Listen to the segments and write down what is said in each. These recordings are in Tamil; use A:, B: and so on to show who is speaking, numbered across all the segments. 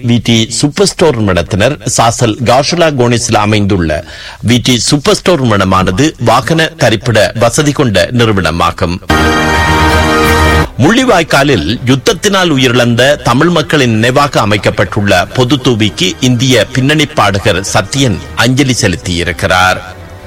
A: விடி சூப்பர் ஸ்டோர் நிறுவனத்தினர் சாசல் காஷுலா கோனிஸில் அமைந்துள்ள விடி சூப்பர் ஸ்டோர் நிறுவனமானது வாகன தரிப்பிட வசதி கொண்ட நிறுவனமாகும் முள்ளிவாய்க்காலில் யுத்தத்தினால் உயிரிழந்த தமிழ் மக்களின் நினைவாக அமைக்கப்பட்டுள்ள பொது தூவிக்கு இந்திய பின்னணி பாடகர் சத்யன் அஞ்சலி செலுத்தியிருக்கிறார்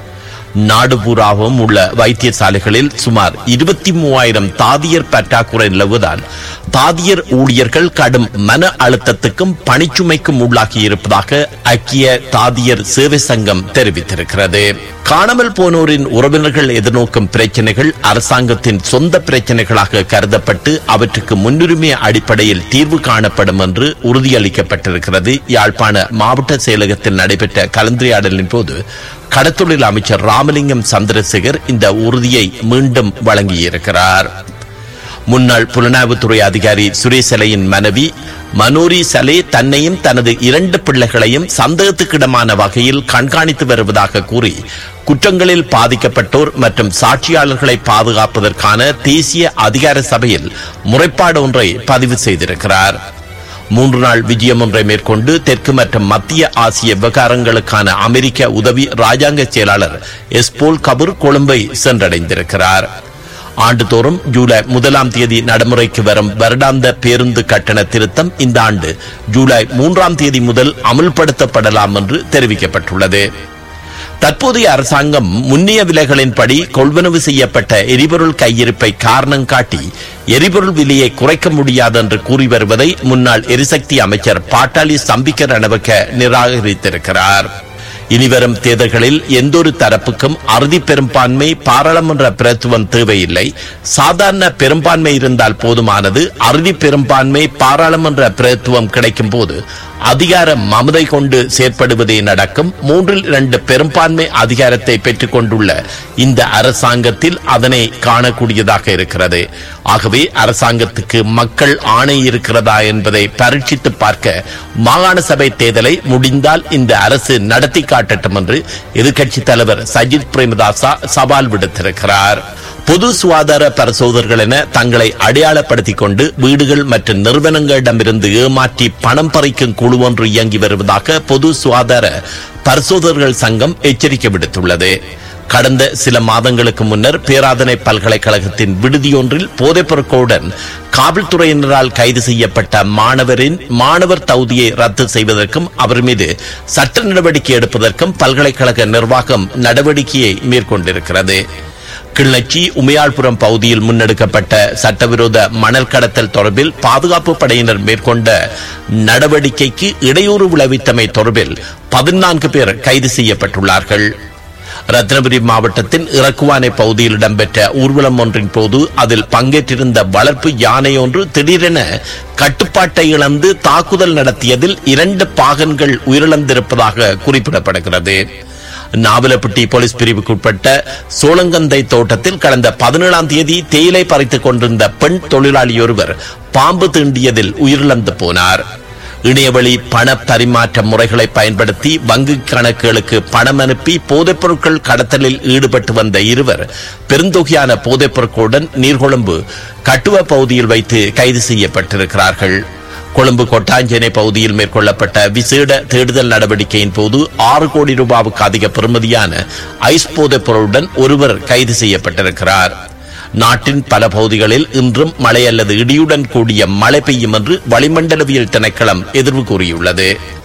A: நாடு பூராவும் உள்ள வைத்தியசாலைகளில் சுமார் இருபத்தி மூவாயிரம் தாதியர் பற்றாக்குறை நிலவுவதால் தாதியர் ஊழியர்கள் கடும் மன அழுத்தத்துக்கும் பணிச்சுமைக்கும் உள்ளாகி இருப்பதாக ஐக்கிய தாதியர் சேவை சங்கம் தெரிவித்திருக்கிறது காணாமல் போனோரின் உறவினர்கள் எதிர்நோக்கும் பிரச்சனைகள் அரசாங்கத்தின் சொந்த பிரச்சனைகளாக கருதப்பட்டு அவற்றுக்கு முன்னுரிமை அடிப்படையில் தீர்வு காணப்படும் என்று உறுதியளிக்கப்பட்டிருக்கிறது யாழ்ப்பாண மாவட்ட செயலகத்தில் நடைபெற்ற கலந்துரையாடலின் போது கடத்தொழில் அமைச்சர் ராமலிங்கம் சந்திரசேகர் இந்த உறுதியை மீண்டும் வழங்கியிருக்கிறார் முன்னாள் புலனாய்வுத்துறை அதிகாரி சுரேசலையின் மனைவி மனோரி சலே தன்னையும் தனது இரண்டு பிள்ளைகளையும் சந்தேகத்துக்கிடமான வகையில் கண்காணித்து வருவதாக கூறி குற்றங்களில் பாதிக்கப்பட்டோர் மற்றும் சாட்சியாளர்களை பாதுகாப்பதற்கான தேசிய அதிகார சபையில் முறைப்பாடு ஒன்றை பதிவு செய்திருக்கிறார் மூன்று நாள் விஜயம் ஒன்றை மேற்கொண்டு தெற்கு மற்றும் மத்திய ஆசிய விவகாரங்களுக்கான அமெரிக்க உதவி ராஜாங்க செயலாளர் எஸ்போல் கபூர் கொழும்பை சென்றடைந்திருக்கிறார் ஆண்டுதோறும் ஜூலை முதலாம் தேதி நடைமுறைக்கு வரும் வருடாந்த பேருந்து கட்டண திருத்தம் இந்த ஆண்டு ஜூலை மூன்றாம் தேதி முதல் அமுல்படுத்தப்படலாம் என்று தெரிவிக்கப்பட்டுள்ளது தற்போதைய அரசாங்கம் முன்னிய விலைகளின்படி கொள்வனவு செய்யப்பட்ட எரிபொருள் கையிருப்பை காரணம் காட்டி எரிபொருள் விலையை குறைக்க முடியாது என்று கூறி வருவதை முன்னாள் எரிசக்தி அமைச்சர் பாட்டாளி சம்பிக்க ரணவக்க நிராகரித்திருக்கிறார் இனிவரும் தேர்தல்களில் எந்தொரு தரப்புக்கும் அறுதி பெரும்பான்மை பாராளுமன்ற பிரத்துவம் தேவையில்லை சாதாரண பெரும்பான்மை இருந்தால் போதுமானது அறுதி பெரும்பான்மை பாராளுமன்ற பிரத்துவம் கிடைக்கும் போது அதிகார மமதை கொண்டு செயற்படுவதே நடக்கும் மூன்றில் இரண்டு பெரும்பான்மை அதிகாரத்தை பெற்றுக் கொண்டுள்ள இந்த அரசாங்கத்தில் அதனை காணக்கூடியதாக இருக்கிறது ஆகவே அரசாங்கத்துக்கு மக்கள் ஆணை இருக்கிறதா என்பதை பரீட்சித்து பார்க்க மாகாண சபை தேர்தலை முடிந்தால் இந்த அரசு நடத்தி காட்டட்டும் என்று எதிர்க்கட்சித் தலைவர் சஜித் பிரேமதாசா சவால் விடுத்திருக்கிறார் பொது சுகாதார பரிசோதகர்கள் என தங்களை அடையாளப்படுத்திக் கொண்டு வீடுகள் மற்றும் நிறுவனங்களிடமிருந்து ஏமாற்றி பணம் பறிக்கும் குழு ஒன்று இயங்கி வருவதாக பொது சுகாதார பரிசோதகர்கள் சங்கம் எச்சரிக்கை விடுத்துள்ளது கடந்த சில மாதங்களுக்கு முன்னர் பேராதனை பல்கலைக்கழகத்தின் விடுதியொன்றில் போதைப் பொருட்களுடன் காவல்துறையினரால் கைது செய்யப்பட்ட மாணவரின் மாணவர் தகுதியை ரத்து செய்வதற்கும் அவர் மீது சட்ட நடவடிக்கை எடுப்பதற்கும் பல்கலைக்கழக நிர்வாகம் நடவடிக்கையை மேற்கொண்டிருக்கிறது கிள்ளச்சி உமையாள்புரம் பகுதியில் முன்னெடுக்கப்பட்ட சட்டவிரோத மணல் கடத்தல் தொடர்பில் பாதுகாப்பு படையினர் மேற்கொண்ட நடவடிக்கைக்கு இடையூறு விளைவித்தமை தொடர்பில் பதினான்கு பேர் கைது செய்யப்பட்டுள்ளார்கள் ரத்னபுரி மாவட்டத்தின் இறக்குவானை பகுதியில் இடம்பெற்ற ஊர்வலம் ஒன்றின் போது அதில் பங்கேற்றிருந்த வளர்ப்பு யானை ஒன்று திடீரென கட்டுப்பாட்டை இழந்து தாக்குதல் நடத்தியதில் இரண்டு பாகன்கள் உயிரிழந்திருப்பதாக குறிப்பிடப்படுகிறது நாவலப்பட்டி போலீஸ் பிரிவுக்குட்பட்ட சோளங்கந்தை தோட்டத்தில் கடந்த பதினேழாம் தேதி தேயிலை பறித்துக் கொண்டிருந்த பெண் தொழிலாளி ஒருவர் பாம்பு தீண்டியதில் உயிரிழந்து போனார் இணையவழி பண பரிமாற்ற முறைகளை பயன்படுத்தி வங்கி கணக்குகளுக்கு பணம் அனுப்பி போதைப் பொருட்கள் கடத்தலில் ஈடுபட்டு வந்த இருவர் பெருந்தொகையான போதைப் பொருட்களுடன் நீர்கொழும்பு கட்டுவ பகுதியில் வைத்து கைது செய்யப்பட்டிருக்கிறார்கள் கொழும்பு கொட்டாஞ்சேனை பகுதியில் மேற்கொள்ளப்பட்ட விசேட தேடுதல் நடவடிக்கையின் போது ஆறு கோடி ரூபாவுக்கு அதிக பெறுமதியான ஐஸ் போதைப் பொருளுடன் ஒருவர் கைது செய்யப்பட்டிருக்கிறார் நாட்டின் பல பகுதிகளில் இன்றும் மழை அல்லது இடியுடன் கூடிய மழை பெய்யும் என்று வளிமண்டலவியல் திணைக்களம் எதிர்வு கூறியுள்ளது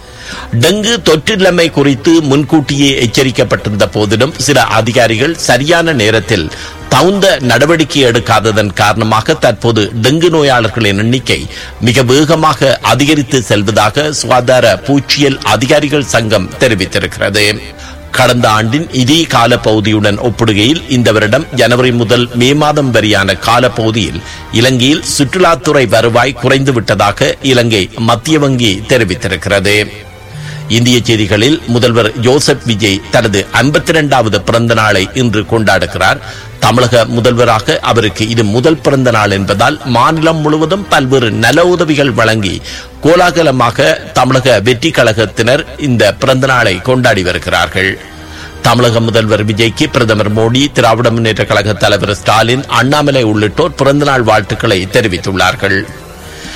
A: டெங்கு தொற்று நிலைமை குறித்து முன்கூட்டியே எச்சரிக்கப்பட்டிருந்த போதிலும் சில அதிகாரிகள் சரியான நேரத்தில் தகுந்த நடவடிக்கை எடுக்காததன் காரணமாக தற்போது டெங்கு நோயாளர்களின் எண்ணிக்கை மிக வேகமாக அதிகரித்து செல்வதாக சுகாதார பூச்சியல் அதிகாரிகள் சங்கம் தெரிவித்திருக்கிறது கடந்த ஆண்டின் இதே காலப்பகுதியுடன் ஒப்பிடுகையில் இந்த வருடம் ஜனவரி முதல் மே மாதம் வரையான காலப்பகுதியில் இலங்கையில் சுற்றுலாத்துறை வருவாய் குறைந்து விட்டதாக இலங்கை மத்திய வங்கி தெரிவித்திருக்கிறது இந்திய செய்திகளில் முதல்வர் ஜோசப் விஜய் தனது ஐம்பத்தி இரண்டாவது பிறந்த நாளை இன்று கொண்டாடுகிறார் தமிழக முதல்வராக அவருக்கு இது முதல் பிறந்த நாள் என்பதால் மாநிலம் முழுவதும் பல்வேறு நல உதவிகள் வழங்கி கோலாகலமாக தமிழக வெற்றி கழகத்தினர் இந்த பிறந்த நாளை கொண்டாடி வருகிறார்கள் தமிழக முதல்வர் விஜய்க்கு பிரதமர் மோடி திராவிட முன்னேற்ற கழக தலைவர் ஸ்டாலின் அண்ணாமலை உள்ளிட்டோர் பிறந்தநாள் வாழ்த்துக்களை தெரிவித்துள்ளார்கள்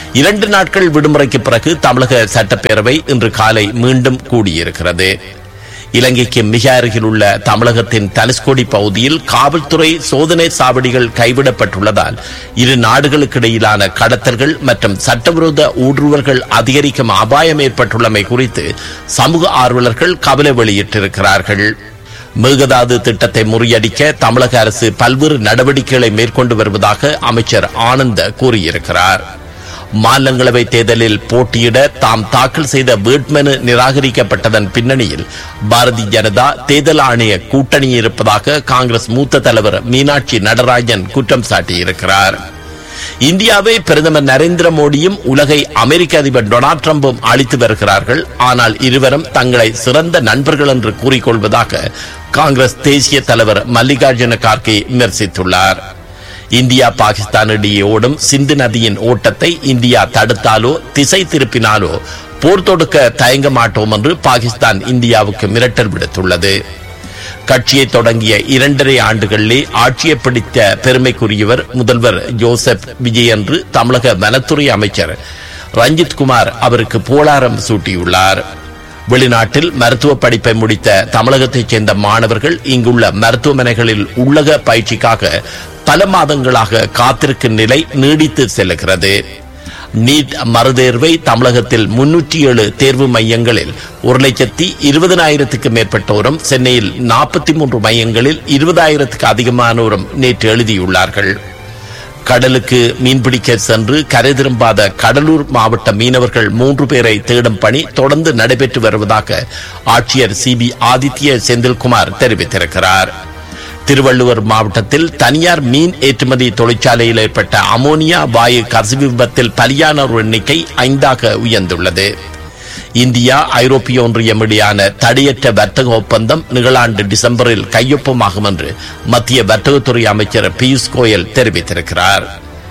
A: இரண்டு நாட்கள் விடுமுறைக்கு பிறகு தமிழக சட்டப்பேரவை இன்று காலை மீண்டும் கூடியிருக்கிறது இலங்கைக்கு மிக அருகில் உள்ள தமிழகத்தின் தனுஷ்கோடி பகுதியில் காவல்துறை சோதனை சாவடிகள் கைவிடப்பட்டுள்ளதால் இரு நாடுகளுக்கிடையிலான கடத்தல்கள் மற்றும் சட்டவிரோத ஊடுருவல்கள் அதிகரிக்கும் அபாயம் ஏற்பட்டுள்ளமை குறித்து சமூக ஆர்வலர்கள் கவலை வெளியிட்டிருக்கிறார்கள் மேகதாது திட்டத்தை முறியடிக்க தமிழக அரசு பல்வேறு நடவடிக்கைகளை மேற்கொண்டு வருவதாக அமைச்சர் ஆனந்த கூறியிருக்கிறார் மாநிலங்களவை தேர்தலில் போட்டியிட தாம் தாக்கல் செய்த வேட்புமனு நிராகரிக்கப்பட்டதன் பின்னணியில் பாரதிய ஜனதா தேர்தல் ஆணைய கூட்டணி இருப்பதாக காங்கிரஸ் மூத்த தலைவர் மீனாட்சி நடராஜன் குற்றம் சாட்டியிருக்கிறார் இந்தியாவை பிரதமர் நரேந்திர மோடியும் உலகை அமெரிக்க அதிபர் டொனால்ட் ட்ரம்பும் அளித்து வருகிறார்கள் ஆனால் இருவரும் தங்களை சிறந்த நண்பர்கள் என்று கூறிக்கொள்வதாக காங்கிரஸ் தேசிய தலைவர் மல்லிகார்ஜுன கார்கே விமர்சித்துள்ளார் இந்தியா பாகிஸ்தான் இடையே ஓடும் சிந்து நதியின் ஓட்டத்தை இந்தியா தடுத்தாலோ திசை திருப்பினாலோ போர் தொடுக்க தயங்க மாட்டோம் என்று பாகிஸ்தான் இந்தியாவுக்கு மிரட்டல் விடுத்துள்ளது கட்சியை தொடங்கிய இரண்டரை ஆண்டுகளிலே ஆட்சியை பிடித்த பெருமைக்குரியவர் முதல்வர் ஜோசப் விஜய் என்று தமிழக வனத்துறை அமைச்சர் ரஞ்சித் குமார் அவருக்கு போலாரம் சூட்டியுள்ளார் வெளிநாட்டில் மருத்துவ படிப்பை முடித்த தமிழகத்தைச் சேர்ந்த மாணவர்கள் இங்குள்ள மருத்துவமனைகளில் உள்ளக பயிற்சிக்காக பல மாதங்களாக காத்திருக்கும் நிலை நீடித்து செல்லுகிறது நீட் மறுதேர்வை தமிழகத்தில் முன்னூற்றி ஏழு தேர்வு மையங்களில் ஒரு லட்சத்தி இருபதனாயிரத்துக்கு மேற்பட்டோரும் சென்னையில் நாற்பத்தி மூன்று மையங்களில் இருபதாயிரத்துக்கு அதிகமானோரும் நேற்று எழுதியுள்ளார்கள் கடலுக்கு மீன்பிடிக்க சென்று கரை திரும்பாத கடலூர் மாவட்ட மீனவர்கள் மூன்று பேரை தேடும் பணி தொடர்ந்து நடைபெற்று வருவதாக ஆட்சியர் சி பி ஆதித்ய செந்தில்குமார் தெரிவித்திருக்கிறார் திருவள்ளுவர் மாவட்டத்தில் தனியார் மீன் ஏற்றுமதி தொழிற்சாலையில் ஏற்பட்ட அமோனியா வாயு கசிவு விபத்தில் பலியானோர் எண்ணிக்கை ஐந்தாக உயர்ந்துள்ளது இந்தியா ஐரோப்பிய ஒன்றியம் இடையான தடையற்ற வர்த்தக ஒப்பந்தம் நிகழாண்டு டிசம்பரில் கையொப்பமாகும் என்று மத்திய வர்த்தகத்துறை அமைச்சர் பியூஷ் கோயல் தெரிவித்திருக்கிறார்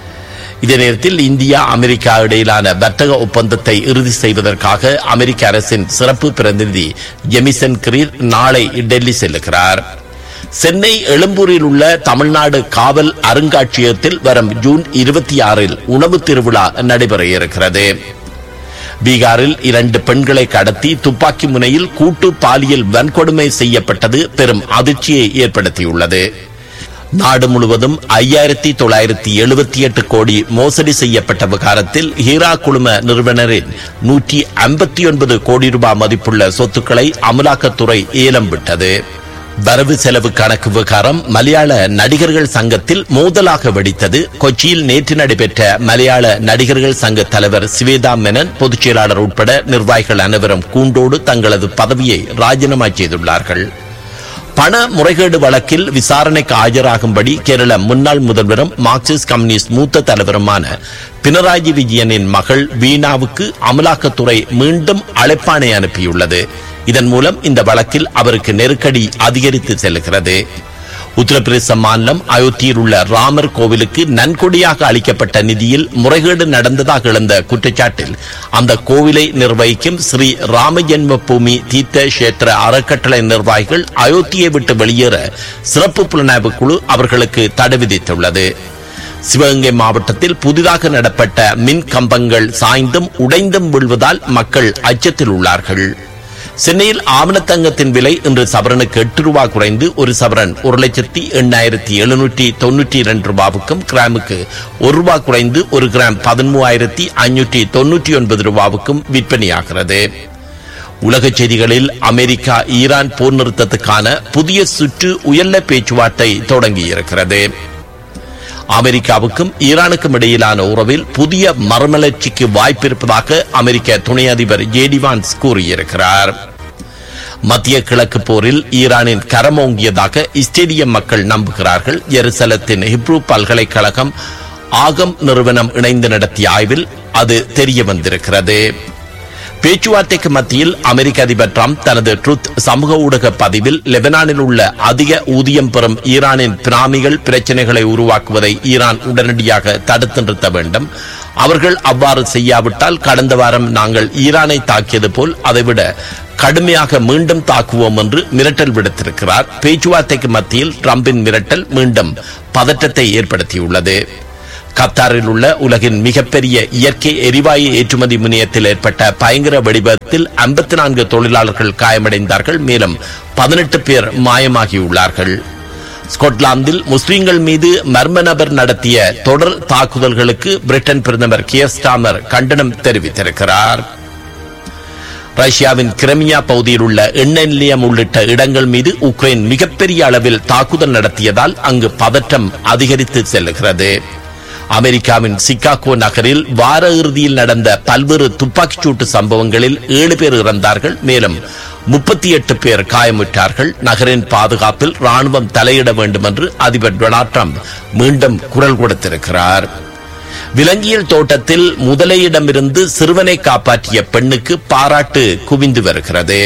A: இதே நேரத்தில் இந்தியா அமெரிக்கா இடையிலான வர்த்தக ஒப்பந்தத்தை இறுதி செய்வதற்காக அமெரிக்க அரசின் சிறப்பு பிரதிநிதி ஜெமிசன் கிரீர் நாளை டெல்லி செல்லுகிறார் சென்னை எழும்பூரில் உள்ள தமிழ்நாடு காவல் அருங்காட்சியகத்தில் வரும் ஜூன் இருபத்தி ஆறில் உணவு திருவிழா நடைபெற இருக்கிறது பீகாரில் இரண்டு பெண்களை கடத்தி துப்பாக்கி முனையில் கூட்டு பாலியல் வன்கொடுமை செய்யப்பட்டது பெரும் அதிர்ச்சியை ஏற்படுத்தியுள்ளது நாடு முழுவதும் ஐயாயிரத்தி தொள்ளாயிரத்தி எழுபத்தி எட்டு கோடி மோசடி செய்யப்பட்ட விகாரத்தில் ஹீரா குழும நிறுவனரின் நூற்றி ஐம்பத்தி ஒன்பது கோடி ரூபாய் மதிப்புள்ள சொத்துக்களை அமலாக்கத்துறை ஏலம் விட்டது வரவு செலவு கணக்கு விவகாரம் மலையாள நடிகர்கள் சங்கத்தில் மோதலாக வெடித்தது கொச்சியில் நேற்று நடைபெற்ற மலையாள நடிகர்கள் சங்க தலைவர் சிவேதா மேனன் பொதுச் செயலாளர் உட்பட நிர்வாகிகள் அனைவரும் கூண்டோடு தங்களது பதவியை ராஜினாமா செய்துள்ளார்கள் பண முறைகேடு வழக்கில் விசாரணைக்கு ஆஜராகும்படி கேரள முன்னாள் முதல்வரும் மார்க்சிஸ்ட் கம்யூனிஸ்ட் மூத்த தலைவருமான பினராயி விஜயனின் மகள் வீணாவுக்கு அமலாக்கத்துறை மீண்டும் அழைப்பாணை அனுப்பியுள்ளது இதன் மூலம் இந்த வழக்கில் அவருக்கு நெருக்கடி அதிகரித்து செல்கிறது உத்தரப்பிரதேச மாநிலம் அயோத்தியில் உள்ள ராமர் கோவிலுக்கு நன்கொடியாக அளிக்கப்பட்ட நிதியில் முறைகேடு நடந்ததாக எழுந்த குற்றச்சாட்டில் அந்த கோவிலை நிர்வகிக்கும் ஸ்ரீ ராம ஜென்ம பூமி தீர்த்த கஷேத்திர அறக்கட்டளை நிர்வாகிகள் அயோத்தியை விட்டு வெளியேற சிறப்பு புலனாய்வு குழு அவர்களுக்கு தடை விதித்துள்ளது சிவகங்கை மாவட்டத்தில் புதிதாக நடப்பட்ட மின் கம்பங்கள் சாய்ந்தும் உடைந்தும் விழுவதால் மக்கள் அச்சத்தில் உள்ளார்கள் சென்னையில் ஆவணத்தங்கத்தின் விலை இன்று சவரனுக்கு எட்டு ரூபாய் குறைந்து ஒரு சவரன் ஒரு லட்சத்தி எண்ணாயிரத்தி எழுநூற்றி தொன்னூற்றி இரண்டு ரூபாவுக்கும் கிராமுக்கு ஒரு ரூபாய் குறைந்து ஒரு கிராம் பதிமூவாயிரத்தி ஐநூற்றி தொன்னூற்றி ஒன்பது ரூபாவுக்கும் விற்பனையாகிறது உலகச் செய்திகளில் அமெரிக்கா ஈரான் போர் நிறுத்தத்துக்கான புதிய சுற்று உயர்ந்த பேச்சுவார்த்தை தொடங்கியிருக்கிறது அமெரிக்காவுக்கும் ஈரானுக்கும் இடையிலான உறவில் புதிய மறுமலர்ச்சிக்கு வாய்ப்பு இருப்பதாக அமெரிக்க துணை அதிபர் ஜேடி வான்ஸ் கூறியிருக்கிறார் மத்திய கிழக்கு போரில் ஈரானின் கரமோங்கியதாக இஸ்டேடியம் மக்கள் நம்புகிறார்கள் ஜெருசலத்தின் ஹிப்ரூ பல்கலைக்கழகம் ஆகம் நிறுவனம் இணைந்து நடத்திய ஆய்வில் அது தெரிய வந்திருக்கிறது பேச்சுவார்த்தைக்கு மத்தியில் அமெரிக்க அதிபர் டிரம்ப் தனது ட்ருத் சமூக ஊடக பதிவில் லெபனானில் உள்ள அதிக ஊதியம் பெறும் ஈரானின் பிராமிகள் பிரச்சனைகளை உருவாக்குவதை ஈரான் உடனடியாக தடுத்து நிறுத்த வேண்டும் அவர்கள் அவ்வாறு செய்யாவிட்டால் கடந்த வாரம் நாங்கள் ஈரானை தாக்கியது போல் அதைவிட கடுமையாக மீண்டும் தாக்குவோம் என்று மிரட்டல் விடுத்திருக்கிறார் பேச்சுவார்த்தைக்கு மத்தியில் டிரம்பின் மிரட்டல் மீண்டும் பதற்றத்தை ஏற்படுத்தியுள்ளது கத்தாரில் உள்ள உலகின் மிகப்பெரிய இயற்கை எரிவாயு ஏற்றுமதி முனையத்தில் ஏற்பட்ட பயங்கர வெடிவிபத்தில் ஐம்பத்தி நான்கு தொழிலாளர்கள் காயமடைந்தார்கள் மேலும் பதினெட்டு பேர் மாயமாகியுள்ளார்கள் ஸ்கொட்லாந்தில் முஸ்லிம்கள் மீது மர்ம நபர் நடத்திய தொடர் தாக்குதல்களுக்கு பிரிட்டன் பிரதமர் கியர் ஸ்டாமர் கண்டனம் தெரிவித்திருக்கிறார் ரஷ்யாவின் கிரமியா பகுதியில் உள்ள எண்ணெய் நிலையம் உள்ளிட்ட இடங்கள் மீது உக்ரைன் மிகப்பெரிய அளவில் தாக்குதல் நடத்தியதால் அங்கு பதற்றம் அதிகரித்து செல்லுகிறது அமெரிக்காவின் சிகாகோ நகரில் வார இறுதியில் நடந்த பல்வேறு துப்பாக்கிச் சூட்டு சம்பவங்களில் ஏழு பேர் இறந்தார்கள் மேலும் முப்பத்தி எட்டு பேர் காயமுற்றார்கள் நகரின் பாதுகாப்பில் ராணுவம் தலையிட வேண்டும் என்று அதிபர் டொனால்ட் ட்ரம்ப் மீண்டும் குரல் கொடுத்திருக்கிறார் விலங்கியல் தோட்டத்தில் முதலையிடமிருந்து சிறுவனை காப்பாற்றிய பெண்ணுக்கு பாராட்டு குவிந்து வருகிறது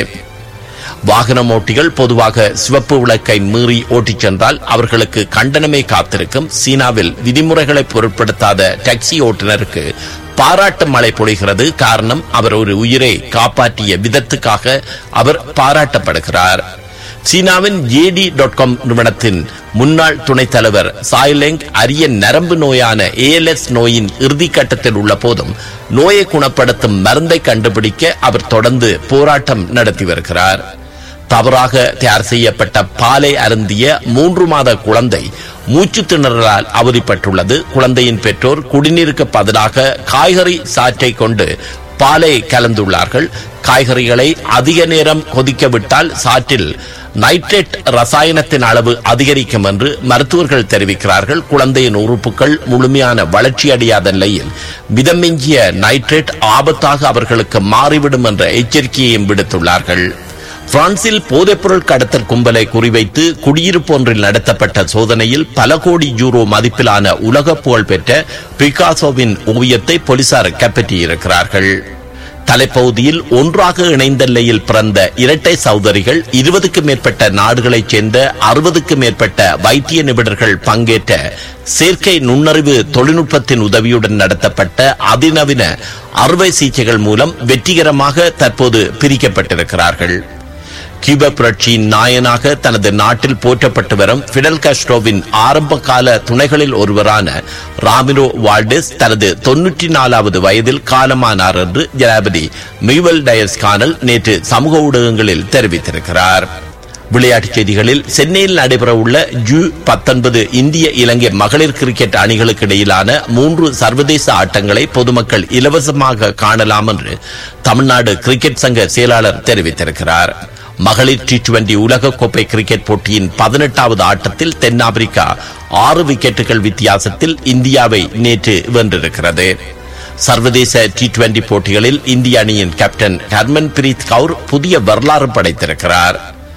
A: வாகனம் ஓட்டிகள் பொதுவாக சிவப்பு விளக்கை மீறி ஓட்டிச் சென்றால் அவர்களுக்கு கண்டனமே காத்திருக்கும் சீனாவில் விதிமுறைகளை பொருட்படுத்தாத டாக்ஸி ஓட்டுநருக்கு பாராட்டு மழை பொழிகிறது காரணம் அவர் ஒரு உயிரை காப்பாற்றிய விதத்துக்காக அவர் பாராட்டப்படுகிறார் சீனாவின் ஏடி டாட் காம் நிறுவனத்தின் முன்னாள் துணைத் தலைவர் சாய்லெங் அரிய நரம்பு நோயான ஏஎல்எஸ் நோயின் இறுதிக்கட்டத்தில் உள்ள போதும் நோயை குணப்படுத்தும் மருந்தை கண்டுபிடிக்க அவர் தொடர்ந்து போராட்டம் நடத்தி வருகிறார் தவறாக தயார் செய்யப்பட்ட பாலை அருந்திய மூன்று மாத குழந்தை மூச்சு திணறலால் அவதிப்பட்டுள்ளது குழந்தையின் பெற்றோர் குடிநீருக்கு பதிலாக காய்கறி சாற்றை கொண்டு பாலை கலந்துள்ளார்கள் காய்கறிகளை அதிக நேரம் கொதிக்க விட்டால் சாற்றில் நைட்ரேட் ரசாயனத்தின் அளவு அதிகரிக்கும் என்று மருத்துவர்கள் தெரிவிக்கிறார்கள் குழந்தையின் உறுப்புகள் முழுமையான வளர்ச்சி அடையாத நிலையில் மிதமிஞ்சிய நைட்ரேட் ஆபத்தாக அவர்களுக்கு மாறிவிடும் என்ற எச்சரிக்கையையும் விடுத்துள்ளார்கள் பிரான்சில் போதைப்பொருள் கடத்தல் கும்பலை குறிவைத்து குடியிருப்பு ஒன்றில் நடத்தப்பட்ட சோதனையில் பல கோடி யூரோ மதிப்பிலான உலக புகழ் பெற்ற பிகாசோவின் ஓவியத்தை போலீசார் கைப்பற்றியிருக்கிறார்கள் தலைப்பகுதியில் ஒன்றாக இணைந்த நிலையில் பிறந்த இரட்டை சகோதரிகள் இருபதுக்கும் மேற்பட்ட நாடுகளைச் சேர்ந்த அறுபதுக்கும் மேற்பட்ட வைத்திய நிபுணர்கள் பங்கேற்ற செயற்கை நுண்ணறிவு தொழில்நுட்பத்தின் உதவியுடன் நடத்தப்பட்ட அதிநவீன அறுவை சிகிச்சைகள் மூலம் வெற்றிகரமாக தற்போது பிரிக்கப்பட்டிருக்கிறார்கள் கியூபா புரட்சியின் நாயனாக தனது நாட்டில் போற்றப்பட்டு வரும் பிடல் காஸ்ட்ரோவின் ஆரம்ப கால துணைகளில் ஒருவரான ராமிரோ வால்டெஸ் தனது தொன்னூற்றி நாலாவது வயதில் காலமானார் என்று ஜனாபதி மியூவல் டயஸ் கானல் நேற்று சமூக ஊடகங்களில் தெரிவித்திருக்கிறார் விளையாட்டுச் செய்திகளில் சென்னையில் நடைபெறவுள்ள ஜூ பத்தொன்பது இந்திய இலங்கை மகளிர் கிரிக்கெட் அணிகளுக்கு இடையிலான மூன்று சர்வதேச ஆட்டங்களை பொதுமக்கள் இலவசமாக காணலாம் என்று தமிழ்நாடு கிரிக்கெட் சங்க செயலாளர் தெரிவித்திருக்கிறார் மகளிர் டி டுவெண்டி உலகக்கோப்பை கிரிக்கெட் போட்டியின் பதினெட்டாவது ஆட்டத்தில் தென்னாப்பிரிக்கா ஆறு விக்கெட்டுகள் வித்தியாசத்தில் இந்தியாவை நேற்று வென்றிருக்கிறது சர்வதேச டி டுவெண்டி போட்டிகளில் இந்திய அணியின் கேப்டன் ஹர்மன் பிரீத் கவுர் புதிய வரலாறு படைத்திருக்கிறார்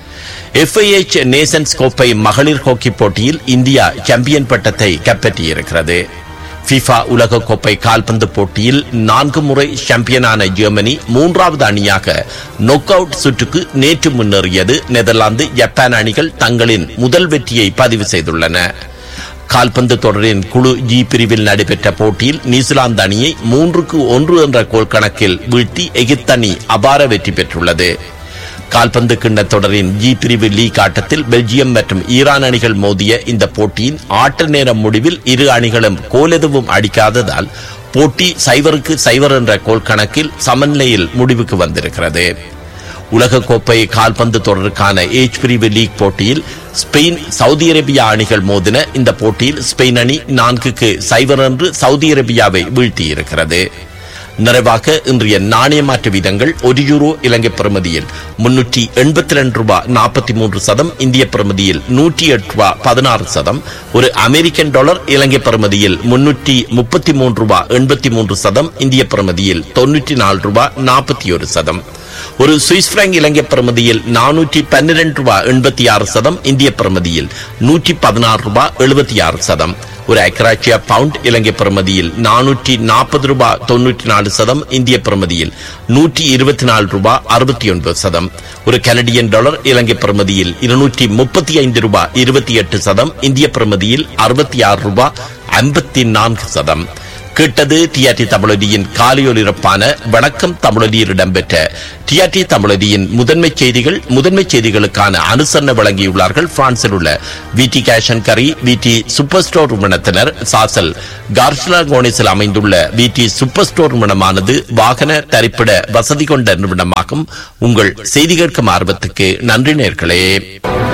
A: எஃப்ஐஎச் நேஷன்ஸ் கோப்பை மகளிர் ஹாக்கி போட்டியில் இந்தியா சாம்பியன் பட்டத்தை கைப்பற்றியிருக்கிறது ஃபிஃபா உலகக்கோப்பை கால்பந்து போட்டியில் நான்கு முறை சாம்பியனான ஜெர்மனி மூன்றாவது அணியாக நொக் அவுட் சுற்றுக்கு நேற்று முன்னேறியது நெதர்லாந்து ஜப்பான் அணிகள் தங்களின் முதல் வெற்றியை பதிவு செய்துள்ளன கால்பந்து தொடரின் குழு ஜி பிரிவில் நடைபெற்ற போட்டியில் நியூசிலாந்து அணியை மூன்றுக்கு ஒன்று என்ற கோல் கணக்கில் வீழ்த்தி எகிப்து அணி அபார வெற்றி பெற்றுள்ளது கால்பந்து கிண்ண தொடரின் ஜி பிரிவு லீக் ஆட்டத்தில் பெல்ஜியம் மற்றும் ஈரான் அணிகள் மோதிய இந்த போட்டியின் ஆட்ட நேர முடிவில் இரு அணிகளும் கோல் எதுவும் அடிக்காததால் போட்டி சைவருக்கு சைவர் என்ற கோல் கணக்கில் சமநிலையில் முடிவுக்கு வந்திருக்கிறது உலகக்கோப்பை கால்பந்து தொடருக்கான ஏஜ் பிரிவு லீக் போட்டியில் ஸ்பெயின் சவுதி அரேபியா அணிகள் மோதின இந்த போட்டியில் ஸ்பெயின் அணி நான்குக்கு சைவர் என்று சவுதி அரேபியாவை வீழ்த்தியிருக்கிறது நிறைவாக இன்றைய நாணய மாற்று வீதங்கள் ஒரு யூரோ இலங்கை பிரமதியில் முன்னூற்றி எண்பத்தி ரெண்டு ரூபாய் நாற்பத்தி மூன்று சதம் இந்திய பிரமதியில் நூற்றி எட்டு ரூபாய் பதினாறு சதம் ஒரு அமெரிக்கன் டாலர் இலங்கை பிரமதியில் முன்னூற்றி முப்பத்தி மூன்று ரூபாய் எண்பத்தி மூன்று சதம் இந்திய பிரமதியில் தொன்னூற்றி நாலு ரூபாய் நாற்பத்தி ஒரு சதம் ஒரு சுவிஸ் பிராங்க் இலங்கை பிரமதியில் நானூற்றி பன்னிரண்டு ரூபாய் எண்பத்தி ஆறு சதம் இந்திய பிரமதியில் நூற்றி பதினாறு ரூபாய் எழுபத்தி ஆறு சதம் ஒரு அக்ராச்சியா பவுண்ட் இலங்கை பிரமதியில் நானூற்றி நாற்பது ரூபாய் தொன்னூற்றி நாலு சதம் இந்திய பிரமதியில் நூற்றி இருபத்தி நாலு ரூபாய் அறுபத்தி ஒன்பது சதம் ஒரு கனடியன் டாலர் இலங்கை பிரமதியில் இருநூற்றி முப்பத்தி ஐந்து ரூபாய் இருபத்தி எட்டு சதம் இந்திய பிரமதியில் அறுபத்தி ஆறு ரூபாய் ஐம்பத்தி நான்கு சதம் கேட்டது டிஆர்டி தமிழொலியின் காலையொலிரப்பான வணக்கம் தமிழொலியில் இடம்பெற்ற டிஆர்டி தமிழொலியின் முதன்மை செய்திகள் முதன்மை செய்திகளுக்கான அனுசரணை வழங்கியுள்ளார்கள் பிரான்சில் உள்ள விடி கேஷன் கரி விடி சூப்பர் ஸ்டோர் நிறுவனத்தினர் சாசல் கார்ஷ்லா கோனிஸில் அமைந்துள்ள விடி சூப்பர் ஸ்டோர் நிறுவனமானது வாகன தரிப்பிட வசதி கொண்ட நிறுவனமாகும் உங்கள் செய்தி கேட்கும் ஆர்வத்துக்கு நன்றி நேர்களே